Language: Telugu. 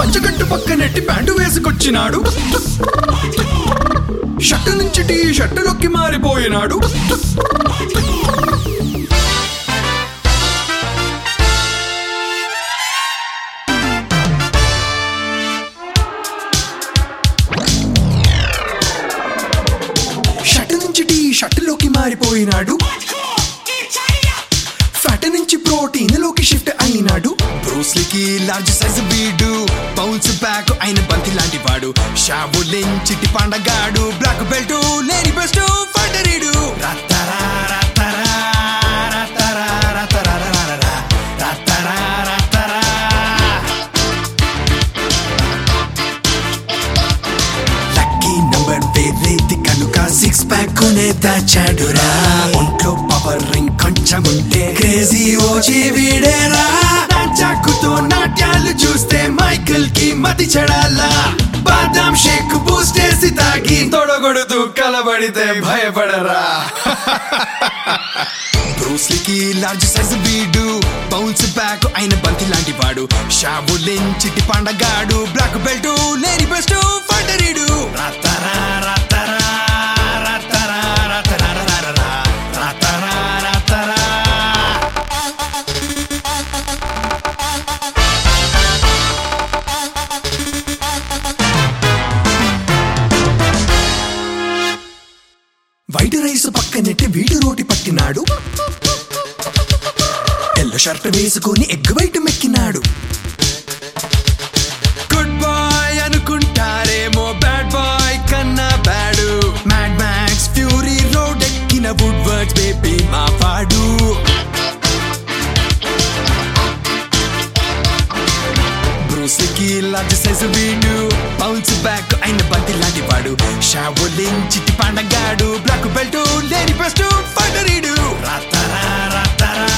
పంచకట్టు పక్క నెట్టి ప్యాంటు వేసుకొచ్చినాడు షర్టు నుంచి టీ షర్టులోకి మారిపోయినాడు షర్టు నుంచి టీ షర్టులోకి మారిపోయినాడు ఫ్యాట్ నుంచి ప్రోటీన్ లోకి షిఫ్ట్ అయినాడు బ్రూస్లీకి లార్జ్ సైజ్ వీడు బౌన్స్ బ్యాక్ అయిన బంతి లాంటి వాడు షాబులిన్ చిట్టి పండగాడు బ్లాక్ బెల్ట్ లేని బెస్ట్ ఫైటరీడు రత్తరా రత్తరా రత్తరా రత్తరా రరరా, రత్తరా రత్తరా లక్కీ నంబర్ వేరేది కనుక సిక్స్ ప్యాక్ కొనే దాచాడురా ఒంట్లో పవర్ రింగ్ కొంచెం ఉంటే క్రేజీ ఓజీ వీడేరా నా చాకుతో నాట్యాలు చూస్తే మైకిల్ కి మతి చెడాలా బాదాం షేక్ బూస్ట్ వేసి తాగి తొడగొడుతూ కలబడితే భయపడరా బ్రూస్లీకి లార్జ్ సైజ్ వీడు బౌన్స్ బ్యాక్ అయిన బంతి లాంటి వాడు షాబులిన్ చిట్టి పండగాడు బ్లాక్ బెల్ట్ లేని బెస్ట్ ఫైటరీడు రత్తరా రత్తరా రత్తరా రత్తరా రరరా, రత్తరా రత్తరా వైట్ రైస్ పక్కనెట్టి వీడు రోటి పట్టినాడు తెల్ల షర్ట్ వేసుకొని ఎగ్ వైట్ మెక్కినాడు గుడ్ బాయ్ అనుకుంటారేమో బ్యాడ్ బాయ్ కన్నా bad mad max fury road ఎక్కిన వుడ్ వర్డ్స్ బేబీ మా పాడు బ్రూస్కి లార్జ్ సైజ్ వీడు బౌన్స్ బ్యాక్ అయిన బంతి లాంటి వాడు షాబులిన్ చిట్టి పండగాడు బ్లాక్ బెల్ట్ లేని బెస్ట్ ఫైటరీడు రత్తరా రత్తరా